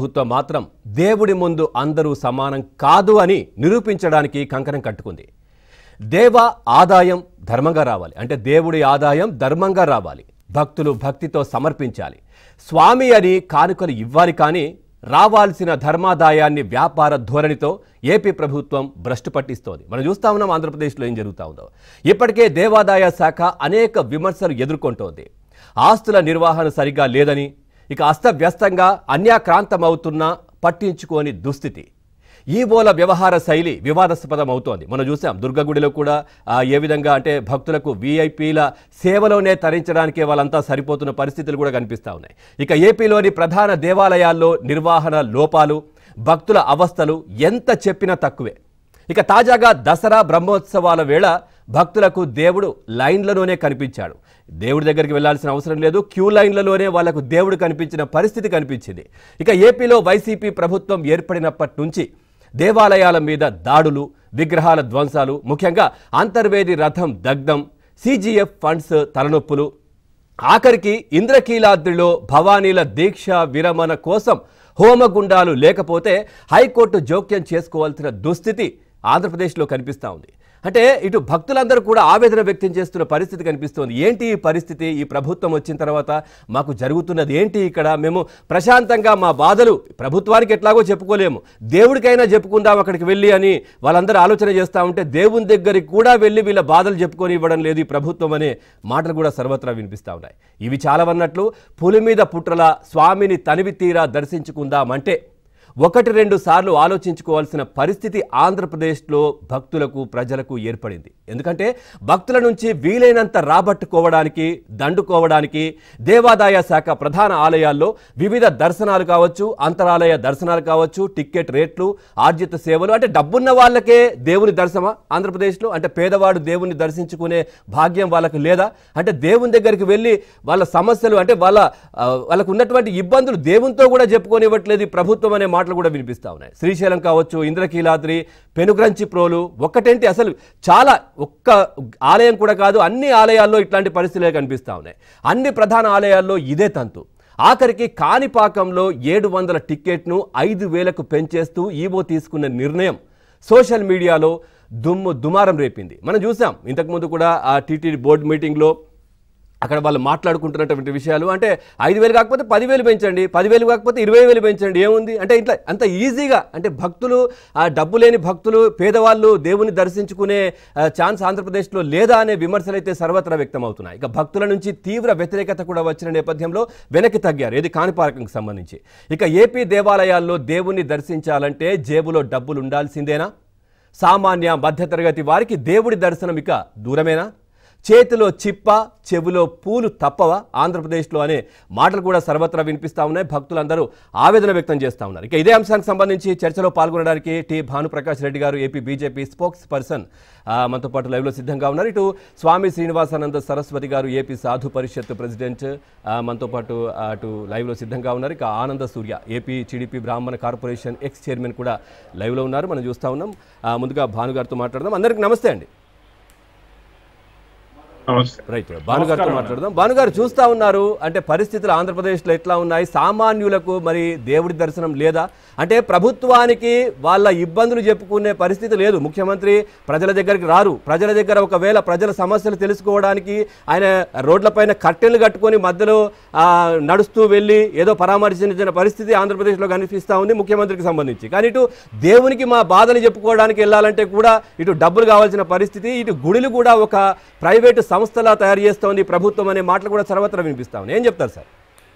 ప్రభుత్వం మాత్రం దేవుడి ముందు అందరూ సమానం కాదు అని నిరూపించడానికి కంకణం కట్టుకుంది దేవ ఆదాయం ధర్మంగా రావాలి అంటే దేవుడి ఆదాయం ధర్మంగా రావాలి భక్తులు భక్తితో సమర్పించాలి స్వామి అని కానుకలు ఇవ్వాలి కానీ రావాల్సిన ధర్మాదాయాన్ని వ్యాపార ధోరణితో ఏపీ ప్రభుత్వం భ్రష్టు పట్టిస్తోంది మనం చూస్తా ఉన్నాం ఆంధ్రప్రదేశ్లో ఏం జరుగుతూ ఉందో ఇప్పటికే దేవాదాయ శాఖ అనేక విమర్శలు ఎదుర్కొంటోంది ఆస్తుల నిర్వహణ సరిగా లేదని ఇక అస్తవ్యస్తంగా అన్యాక్రాంతమవుతున్నా పట్టించుకోని దుస్థితి ఈవోల వ్యవహార శైలి వివాదాస్పదం అవుతోంది మనం చూసాం దుర్గగుడిలో కూడా ఆ, ఏ విధంగా అంటే భక్తులకు వీఐపీల సేవలోనే తరించడానికే వాళ్ళంతా సరిపోతున్న పరిస్థితులు కూడా కనిపిస్తూ ఉన్నాయి ఇక ఏపీలోని ప్రధాన దేవాలయాల్లో నిర్వహణ లోపాలు భక్తుల అవస్థలు ఎంత చెప్పినా తక్కువే ఇక తాజాగా దసరా బ్రహ్మోత్సవాల వేళ భక్తులకు దేవుడు లైన్లలోనే కనిపించాడు దేవుడి దగ్గరికి వెళ్ళాల్సిన అవసరం లేదు క్యూ లైన్లలోనే వాళ్లకు దేవుడు కనిపించిన పరిస్థితి కనిపించింది ఇక ఏపీలో వైసీపీ ప్రభుత్వం ఏర్పడినప్పటి నుంచి దేవాలయాల మీద దాడులు విగ్రహాల ధ్వంసాలు ముఖ్యంగా అంతర్వేది రథం దగ్ధం సిజిఎఫ్ ఫండ్స్ తలనొప్పులు ఆఖరికి ఇంద్రకీలాద్రిలో భవానీల దీక్ష విరమణ కోసం హోమగుండాలు లేకపోతే హైకోర్టు జోక్యం చేసుకోవాల్సిన దుస్థితి ఆంధ్రప్రదేశ్లో కనిపిస్తూ ఉంది అంటే ఇటు భక్తులందరూ కూడా ఆవేదన వ్యక్తం చేస్తున్న పరిస్థితి కనిపిస్తోంది ఏంటి ఈ పరిస్థితి ఈ ప్రభుత్వం వచ్చిన తర్వాత మాకు జరుగుతున్నది ఏంటి ఇక్కడ మేము ప్రశాంతంగా మా బాధలు ప్రభుత్వానికి ఎట్లాగో చెప్పుకోలేము దేవుడికైనా చెప్పుకుందాం అక్కడికి వెళ్ళి అని వాళ్ళందరూ ఆలోచన చేస్తూ ఉంటే దేవుని దగ్గరికి కూడా వెళ్ళి వీళ్ళ బాధలు చెప్పుకొని ఇవ్వడం లేదు ఈ ప్రభుత్వం అనే మాటలు కూడా సర్వత్రా వినిపిస్తూ ఉన్నాయి ఇవి చాలవన్నట్లు పులి మీద పుట్రల స్వామిని తనివి తీరా దర్శించుకుందామంటే ఒకటి రెండు సార్లు ఆలోచించుకోవాల్సిన పరిస్థితి ఆంధ్రప్రదేశ్లో భక్తులకు ప్రజలకు ఏర్పడింది ఎందుకంటే భక్తుల నుంచి వీలైనంత రాబట్టుకోవడానికి దండుకోవడానికి దేవాదాయ శాఖ ప్రధాన ఆలయాల్లో వివిధ దర్శనాలు కావచ్చు అంతరాలయ దర్శనాలు కావచ్చు టికెట్ రేట్లు ఆర్జిత సేవలు అంటే డబ్బున్న వాళ్ళకే దేవుని దర్శనమా ఆంధ్రప్రదేశ్లో అంటే పేదవాడు దేవుని దర్శించుకునే భాగ్యం వాళ్ళకు లేదా అంటే దేవుని దగ్గరికి వెళ్ళి వాళ్ళ సమస్యలు అంటే వాళ్ళ ఆ, వాళ్ళకు ఉన్నటువంటి ఇబ్బందులు దేవునితో కూడా చెప్పుకోనివ్వట్లేదు ఈ ప్రభుత్వం అనే మాటలు కూడా వినిపిస్తా ఉన్నాయి శ్రీశైలం కావచ్చు ఇంద్రకీలాద్రి పెనుగ్రంచి ప్రోలు ఒక్కటేంటి అసలు చాలా ఒక్క ఆలయం కూడా కాదు అన్ని ఆలయాల్లో ఇట్లాంటి పరిస్థితులే కనిపిస్తా ఉన్నాయి అన్ని ప్రధాన ఆలయాల్లో ఇదే తంతు ఆఖరికి కాణిపాకంలో ఏడు వందల టిక్కెట్ను ఐదు వేలకు పెంచేస్తూ ఈవో తీసుకున్న నిర్ణయం సోషల్ మీడియాలో దుమ్ము దుమారం రేపింది మనం చూసాం ఇంతకుముందు కూడా ఆ టీటీడీ బోర్డు మీటింగ్లో అక్కడ వాళ్ళు మాట్లాడుకుంటున్నటువంటి విషయాలు అంటే ఐదు వేలు కాకపోతే పదివేలు పెంచండి పదివేలు కాకపోతే ఇరవై వేలు పెంచండి ఏముంది అంటే ఇట్లా అంత ఈజీగా అంటే భక్తులు ఆ డబ్బు లేని భక్తులు పేదవాళ్ళు దేవుని దర్శించుకునే ఆ, ఛాన్స్ ఆంధ్రప్రదేశ్లో లేదా అనే విమర్శలు అయితే సర్వత్రా వ్యక్తమవుతున్నాయి ఇక భక్తుల నుంచి తీవ్ర వ్యతిరేకత కూడా వచ్చిన నేపథ్యంలో వెనక్కి తగ్గారు ఏది కాణిపార్కంకి సంబంధించి ఇక ఏపీ దేవాలయాల్లో దేవుణ్ణి దర్శించాలంటే జేబులో డబ్బులు ఉండాల్సిందేనా సామాన్య మధ్యతరగతి వారికి దేవుడి దర్శనం ఇక దూరమేనా చేతిలో చిప్ప చెవిలో పూలు తప్పవా ఆంధ్రప్రదేశ్లో అనే మాటలు కూడా సర్వత్రా వినిపిస్తా ఉన్నాయి భక్తులందరూ ఆవేదన వ్యక్తం చేస్తా ఉన్నారు ఇక ఇదే అంశానికి సంబంధించి చర్చలో పాల్గొనడానికి టి భానుప్రకాష్ రెడ్డి గారు ఏపీ బీజేపీ స్పోక్స్ పర్సన్ ఆ, మనతో పాటు లైవ్లో సిద్ధంగా ఉన్నారు ఇటు స్వామి శ్రీనివాసానంద సరస్వతి గారు ఏపీ సాధు పరిషత్ ప్రెసిడెంట్ ఆ, మనతో పాటు ఆ, అటు లైవ్లో సిద్ధంగా ఉన్నారు ఇక Ananda Surya AP TDP Brahmana corporation ex chairman కూడా లైవ్లో ఉన్నారు మనం చూస్తా ఉన్నాం ఆ, ముందుగా భాను గారితో మాట్లాడదాం అందరికీ నమస్తే అండి నమస్తే రైట్ భానుగారితో మాట్లాడదాం భానుగారు చూస్తా ఉన్నారు అంటే పరిస్థితులు ఆంధ్రప్రదేశ్లో ఎట్లా ఉన్నాయి సామాన్యులకు మరి దేవుడి దర్శనం లేదా అంటే ప్రభుత్వానికి వాళ్ళ ఇబ్బందులు చెప్పుకునే పరిస్థితి లేదు ముఖ్యమంత్రి ప్రజల దగ్గరికి రారు ప్రజల దగ్గర ఒకవేళ ప్రజల సమస్యలు తెలుసుకోవడానికి ఆయన రోడ్లపైన కట్టెలు కట్టుకొని మధ్యలో ఆ, నడుస్తూ వెళ్ళి ఏదో పరామర్శించిన పరిస్థితి ఆంధ్రప్రదేశ్లో కనిపిస్తూ ఉంది ముఖ్యమంత్రికి సంబంధించి కానీ ఇటు దేవునికి మా బాధలు చెప్పుకోవడానికి వెళ్ళాలంటే కూడా ఇటు డబ్బులు కావాల్సిన పరిస్థితి ఇటు గుడిలు కూడా ఒక ప్రైవేటు సంస్థలా తయారు చేస్తోంది ప్రభుత్వం అనే మాటలు కూడా సర్వత్రా వినిపిస్తా ఉన్నాయి ఏం చెప్తారు సార్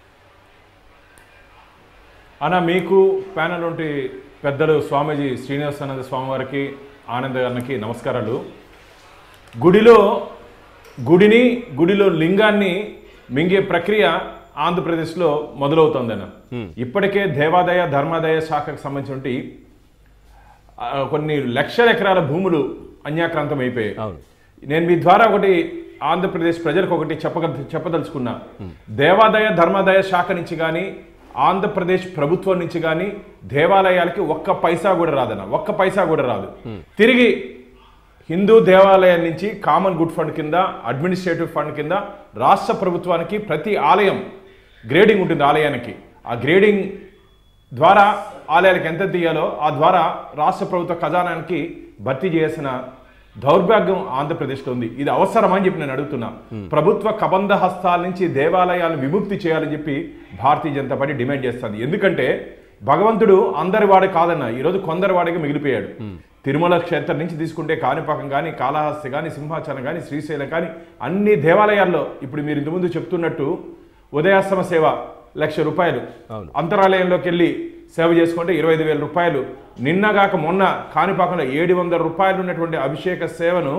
అన్న మీకు ప్యానల్ ఉంటి పెద్దలు స్వామీజీ శ్రీనివాసానంద స్వామి వారికి ఆనంద గారికి నమస్కారాలు గుడిలో గుడిని గుడిలో లింగాన్ని మింగే ప్రక్రియ ఆంధ్రప్రదేశ్లో మొదలవుతోందన్న ఇప్పటికే దేవాదాయ ధర్మాదాయ శాఖకు సంబంధించి ఆ, కొన్ని లక్షల ఎకరాల భూములు అన్యాక్రాంతం అయిపోయాయి అవును నేను మీ ద్వారా ఒకటి ఆంధ్రప్రదేశ్ ప్రజలకు ఒకటి చెప్పగ చెప్పదలుచుకున్నా దేవాదాయ ధర్మాదాయ శాఖ నుంచి కానీ ఆంధ్రప్రదేశ్ ప్రభుత్వం నుంచి కానీ దేవాలయాలకి ఒక్క పైసా కూడా రాదన్న ఒక్క పైసా కూడా రాదు తిరిగి హిందూ దేవాలయం నుంచి కామన్ గుడ్ ఫండ్ కింద అడ్మినిస్ట్రేటివ్ ఫండ్ కింద రాష్ట్ర ప్రభుత్వానికి ప్రతి ఆలయం గ్రేడింగ్ ఉంటుంది ఆలయానికి ఆ గ్రేడింగ్ ద్వారా ఆలయాలకు ఎంత తీయాలో ఆ ద్వారా రాష్ట్ర ప్రభుత్వ ఖజానానికి భర్తీ చేయాల్సిన దౌర్భాగ్యం ఆంధ్రప్రదేశ్లో ఉంది ఇది అవసరమని చెప్పి నేను అడుగుతున్నా ప్రభుత్వ కబంధ హస్తాల నుంచి దేవాలయాలను విముక్తి చేయాలని చెప్పి భారతీయ జనతా పార్టీ డిమాండ్ చేస్తుంది ఎందుకంటే భగవంతుడు అందరి వాడే కాదన్న ఈరోజు కొందరి వాడిగా మిగిలిపోయాడు తిరుమల క్షేత్రం నుంచి తీసుకుంటే కాణిపాకం కానీ కాళహస్తి కానీ సింహాచలం కానీ శ్రీశైలం కానీ అన్ని దేవాలయాల్లో ఇప్పుడు మీరు ఇంతకుముందు చెప్తున్నట్టు ఉదయాస్తమ సేవ లక్ష రూపాయలు అవును. అంతరాలయంలోకి వెళ్ళి సేవ చేసుకుంటే ఇరవై ఐదు వేల రూపాయలు నిన్నగాక మొన్న కాణిపాకంలో ఏడు వందల రూపాయలు ఉన్నటువంటి అభిషేక సేవను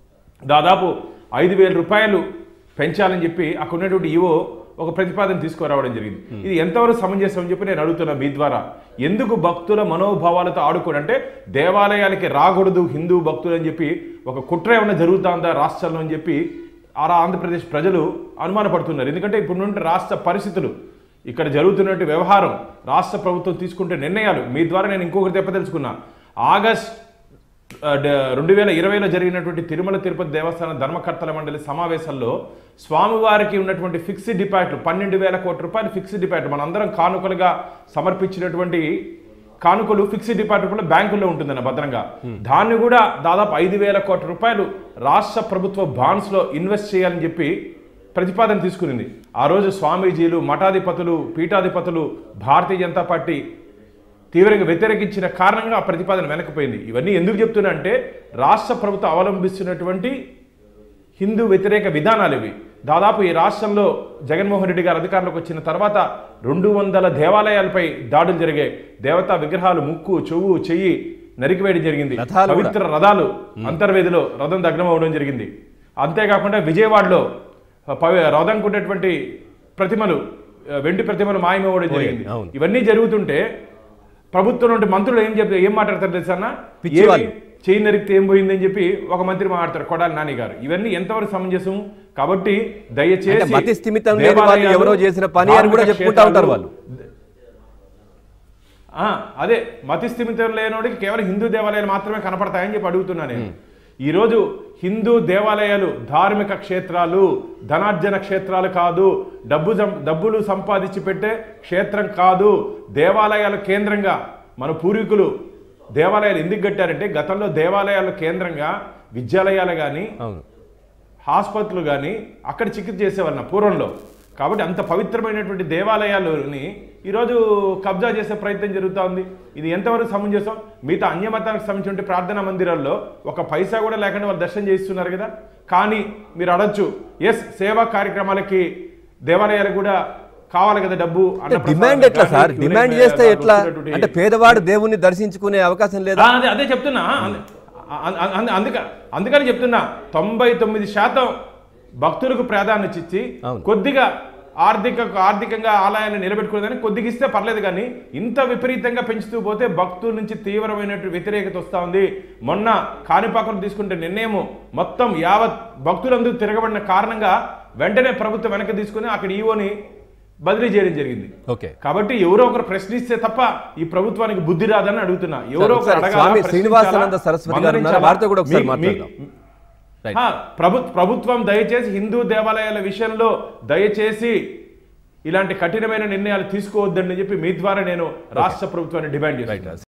దాదాపు ఐదు వేల రూపాయలు పెంచాలని చెప్పి అక్కడ ఉన్నటువంటి ఈవో ఒక ప్రతిపాదన తీసుకురావడం జరిగింది ఇది ఎంతవరకు సమంజసం అని చెప్పి నేను అడుగుతున్నా మీ ద్వారా ఎందుకు భక్తుల మనోభావాలతో ఆడుకోడు అంటే దేవాలయాలకి రాకూడదు హిందూ భక్తులు అని చెప్పి ఒక కుట్ర ఏమైనా జరుగుతుందా రాష్ట్రంలో అని చెప్పి ఆ ఆంధ్రప్రదేశ్ ప్రజలు అనుమానపడుతున్నారు ఎందుకంటే ఇప్పుడు నుండి రాష్ట్ర పరిస్థితులు ఇక్కడ జరుగుతున్నటువంటి వ్యవహారం రాష్ట్ర ప్రభుత్వం తీసుకుంటే నిర్ణయాలు మీ ద్వారా నేను ఇంకొకటి చెప్పదలుచుకున్నా ఆగస్ట్ ఆ, డ- రెండు వేల ఇరవైలో జరిగినటువంటి తిరుమల తిరుపతి దేవస్థాన ధర్మకర్తల మండలి సమావేశంలో స్వామివారికి ఉన్నటువంటి ఫిక్స్డ్ డిపాజిట్లు పన్నెండు వేల కోట్ల రూపాయలు ఫిక్స్డ్ డిపాజిట్ మనందరం కానుకలుగా సమర్పించినటువంటి కానుకలు ఫిక్స్డ్ డిపాజిట్ కూడా బ్యాంకుల్లో ఉంటుందన్న భద్రంగా దాన్ని కూడా దాదాపు ఐదు వేల కోట్ల రూపాయలు రాష్ట్ర ప్రభుత్వ బాండ్స్ లో ఇన్వెస్ట్ చేయాలని చెప్పి ప్రతిపాదన తీసుకునింది ఆ రోజు స్వామీజీలు మఠాధిపతులు పీఠాధిపతులు భారతీయ జనతా పార్టీ తీవ్రంగా వ్యతిరేకించిన కారణంగా ఆ ప్రతిపాదన వెనకపోయింది ఇవన్నీ ఎందుకు చెప్తున్నా అంటే రాష్ట్ర ప్రభుత్వం అవలంబిస్తున్నటువంటి హిందూ వ్యతిరేక విధానాలు ఇవి దాదాపు ఈ రాష్ట్రంలో జగన్మోహన్ రెడ్డి గారు అధికారంలోకి వచ్చిన తర్వాత రెండు వందల దేవాలయాలపై దాడులు జరిగాయి దేవతా విగ్రహాలు ముక్కు చెవు చెయ్యి నరికివేయడం జరిగింది రథాలు కూడా. పవిత్ర రథాలు అంతర్వేదిలో రథం దగ్నం అవడం జరిగింది అంతేకాకుండా విజయవాడలో పవి రథంకు ఉన్నటువంటి ప్రతిమలు ఆ, వెండి ప్రతిమలు మాయమవ్వడం జరిగింది అవును. ఇవన్నీ జరుగుతుంటే ప్రభుత్వం నుండి మంత్రులు ఏం చెప్తారు ఏం మాట్లాడతారు తెలుసా అన్న? పిచ్చి ఏమి? వాళ్ళు. చేయి నరికితే ఏం పోయిందని చెప్పి ఒక మంత్రి మాట్లాడతారు కొడాలి నాని గారు ఇవన్నీ ఎంతవరకు సమంజసం కాబట్టి అంటే దయచేసి మతి స్థిమితం లేని వాళ్ళు దేవాలయాలు, ఎవరో చేసిన పని అని కూడా ధార్మిక చెప్పుకుంటా ఉంటారు క్షేత్రాలు, వాళ్ళు. ఆ, అదే మతి స్థిమితం లేనోడికి కేవలం హిందూ దేవాలయాలు మాత్రమే కనపడతాయని చెప్పి అడుగుతున్నా నేను ఈరోజు హిందూ దేవాలయాలు ధార్మిక క్షేత్రాలు ధనార్జన క్షేత్రాలు కాదు డబ్బు సం- డబ్బులు సంపాదించి పెట్టే క్షేత్రం కాదు దేవాలయాల కేంద్రంగా మన పూర్వీకులు దేవాలయాలు ఎందుకు కట్టారంటే గతంలో దేవాలయాల కేంద్రంగా విద్యాలయాలు కానీ అవును హాస్పిటల్ కానీ అక్కడ చికిత్స చేసేవాళ్ళ పూర్వంలో కాబట్టి అంత పవిత్రమైనటువంటి దేవాలయాలని ఈరోజు కబ్జా చేసే ప్రయత్నం జరుగుతూ ఉంది ఇది ఎంతవరకు సమంజసం మిగతా అన్యమతానికి సంబంధించిన ప్రార్థనా మందిరాల్లో ఒక పైసా కూడా లేకుండా వాళ్ళు దర్శనం చేస్తున్నారు కదా కానీ మీరు అడగచ్చు ఎస్ సేవా కార్యక్రమాలకి దేవాలయాలకు కూడా కావాలి కదా డబ్బు అన్న డిమాండ్ ఎట్లా సార్ డిమాండ్ చేస్తే ఎట్లా అంటే పేదవాడు దేవుణ్ణి దర్శించుకునే అవకాశం లేదా ఆ, అదే అదే చెప్తున్నా అంద- అ- అ- అంద- అందుక అందుకని చెప్తున్నా తొంభై తొమ్మిది శాతం భక్తులకు ప్రాధాన్యత ఇచ్చి అవును. కొద్దిగా ఆర్థిక ఆర్థికంగా ఆలయాన్ని నిలబెట్టుకునేదని కొద్దిగా ఇస్తే పర్లేదు కానీ ఇంత విపరీతంగా పెంచుతూ పోతే భక్తుల నుంచి తీవ్రమైనటువంటి వ్యతిరేకత వస్తూ ఉంది మొన్న కాణిపాకం తీసుకుంటే నిర్ణయం మొత్తం యావత్ భక్తులందరూ తిరగబడిన కారణంగా వెంటనే ప్రభుత్వం వెనక్కి తీసుకుని అక్కడ ఈవోని బదిలీ చేయడం జరిగింది ఓకే కాబట్టి ఎవరో ఒకరు ప్రశ్నిస్తే తప్ప ఈ ప్రభుత్వానికి బుద్ధి రాదని అడుగుతున్నా ఎవరో ఒకరు ఒకసారి అడగాలా, స్వామి ప్రశ్నించాలా, శ్రీనివాసానంద సరస్వతి గారు ఉన్నారు. మందలించాలా? వారితో కూడా ఒకసారి మీ- మీ- మాట్లాడదాం. రైట్. ఆ, ప్రభు ప్రభుత్వం దయచేసి హిందూ దేవాలయాల విషయంలో దయచేసి ఇలాంటి కఠినమైన నిర్ణయాలు తీసుకోవద్దని చెప్పి మీ ద్వారా నేను రాష్ట్ర ప్రభుత్వాన్ని డిమాండ్ చేస్తున్నాను రైట్